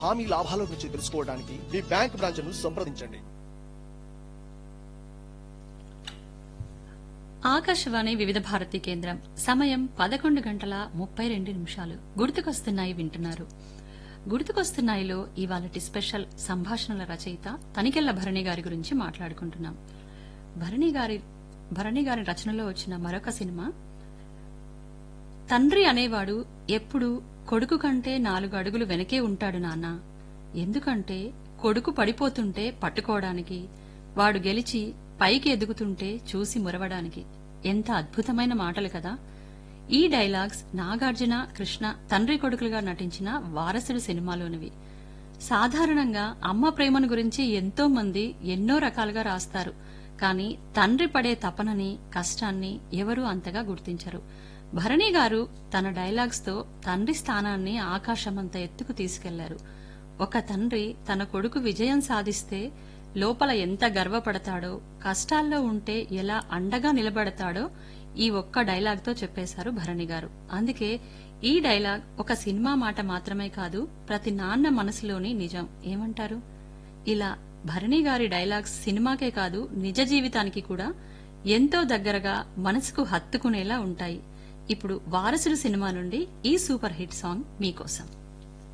హామీ లాభాల గురించి తెలుసుకోవడానికి మీ బ్యాంక్ బ్రాంచ్ను సంప్రదించండి ఆకాశవాణి వివిధ భారతి కేంద్రం సమయం పదకొండు గంటల ముప్పై రెండు నిమిషాలు గుర్తుకొస్తున్నాయి వింటున్నారు గుర్తుకొస్తున్నాయిలో ఇవాళటి స్పెషల్ సంభాషణల రచయిత తనికెళ్ల భరణి గారి గురించి మాట్లాడుకుంటున్నాం భరణి గారి భరణి గారి రచనలో వచ్చిన మరొక సినిమా తండ్రి అనేవాడు ఎప్పుడు కొడుకు కంటే నాలుగు అడుగులు వెనకే ఉంటాడు నాన్న ఎందుకంటే కొడుకు పడిపోతుంటే పట్టుకోవడానికి వాడు గెలిచి పైకి ఎదుగుతుంటే చూసి మురవడానికి ఎంత అద్భుతమైన మాటలు కదా ఈ డైలాగ్స్ నాగార్జున కృష్ణ తండ్రి కొడుకులుగా నటించిన వారసుడు సినిమాలోనివి సాధారణంగా అమ్మ ప్రేమను గురించి ఎంతో మంది ఎన్నో రకాలుగా రాస్తారు కానీ తండ్రి పడే తపనని కష్టాన్ని ఎవరూ అంతగా గుర్తించరు భరణి గారు తన డైలాగ్స్ తో తండ్రి స్థానాన్ని ఆకాశమంత ఎత్తుకు తీసుకెళ్లారు ఒక తండ్రి తన కొడుకు విజయం సాధిస్తే లోపల ఎంత గర్వపడతాడో కష్టాల్లో ఉంటే ఎలా అండగా నిలబడతాడో ఈ ఒక్క డైలాగ్ తో చెప్పేశారు భరణి గారు అందుకే ఈ డైలాగ్ ఒక సినిమా మాట మాత్రమే కాదు ప్రతి నాన్న మనసులోని నిజం ఏమంటారు ఇలా భరణి గారి డైలాగ్స్ సినిమాకే కాదు నిజ జీవితానికి కూడా ఎంతో దగ్గరగా మనసుకు హత్తుకునేలా ఉంటాయి ఇప్పుడు వారసుడు సినిమా నుండి ఈ సూపర్ హిట్ సాంగ్ మీకోసం